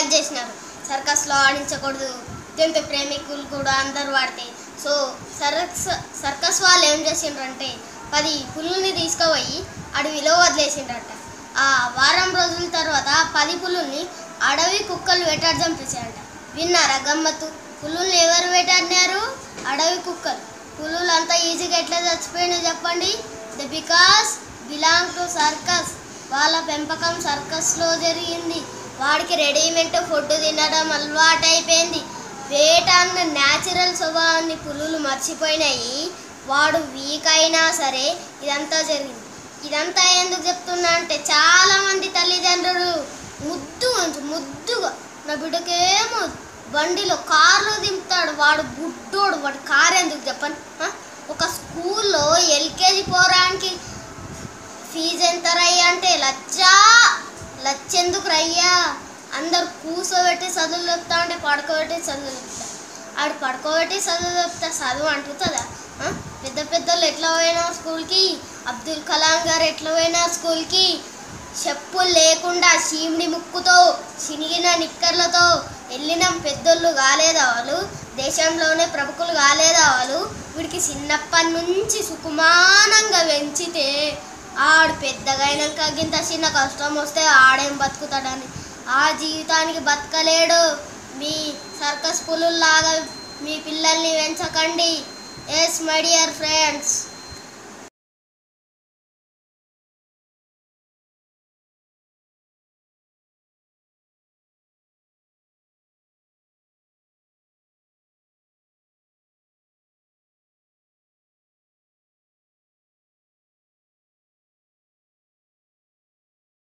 Ban చేసినారు సర్కస్లో ఆడించకూడదు జంతు ప్రేమికులు కూడా అందరు వాడితే సో సర్కస్ సర్కస్ వాళ్ళు ఏం చేసిండ్రంటే పది పులుల్ని తీసుకుపోయి అడవిలో వదిలేసిండ్రట ఆ వారం రోజుల తర్వాత పది పులుల్ని అడవి కుక్కలు వేటాడి చంపేశారట విన్నారా గమ్మత్తు పులుల్ని ఎవరు వేటాడినారు అడవి కుక్కలు పులులు అంతా ఈజీగా ఎట్లా చచ్చిపోయినాయి చెప్పండి the because belong to circus వాళ్ళ పెంపకం సర్కస్లో జరిగింది వాడికి రెడీమేడ్ ఫుడ్ తినడం అలవాటైపోయింది వేట అన్న న్యాచురల్ స్వభావాన్ని పులులు మర్చిపోయినాయి వాడు వీక్ అయినా సరే ఇదంతా జరిగింది ఇదంతా ఎందుకు చెప్తున్నా అంటే చాలా మంది తల్లిదండ్రులు ముద్దు ఉంచు ముద్దుగా నా బిడ్డకేమో బండిలో కారులో దింపుతాడు వాడు బుడ్డోడు వాడు కారు ఎందుకు చెప్పండి ఆ? ఒక స్కూల్లో ఎల్కేజీ పోరానికి ఫీజు ఎంత రయ్యా అంటే లచ్చ లచ్చ ఎందుకు రయ్యా అందరు కూర్చోబెట్టి చదువులు చెప్తా అంటే పడుకోబెట్టి చదువు చెప్తా ఆడు పడుకోబెట్టి చదువు చెప్తా చదువు అంటుతుందా ఆ? పెద్ద పెద్దలు ఎట్లా పోయినా స్కూల్కి అబ్దుల్ కలాం గారు ఎట్లా పోయినా స్కూల్కి చెప్పులు లేకుండా చీమిడి ముక్కుతో చినిగిన నిక్కర్లతో వెళ్ళిన పెద్దోళ్ళు కాలేదా వాళ్ళు దేశంలోనే ప్రముఖులు కాలేదా వాళ్ళు వీడికి చిన్నప్పటి నుంచి సుకుమానంగా పెంచితే ఆడు పెద్దగా అయినాక గింత చిన్న కష్టం వస్తే ఆడేం బతుకుతాడని ఆ జీవితానికి బతకలేడు మీ సర్కస్ పులుల్లాగా మీ పిల్లల్ని పెంచకండి ఎస్ మై డియర్ ఫ్రెండ్స్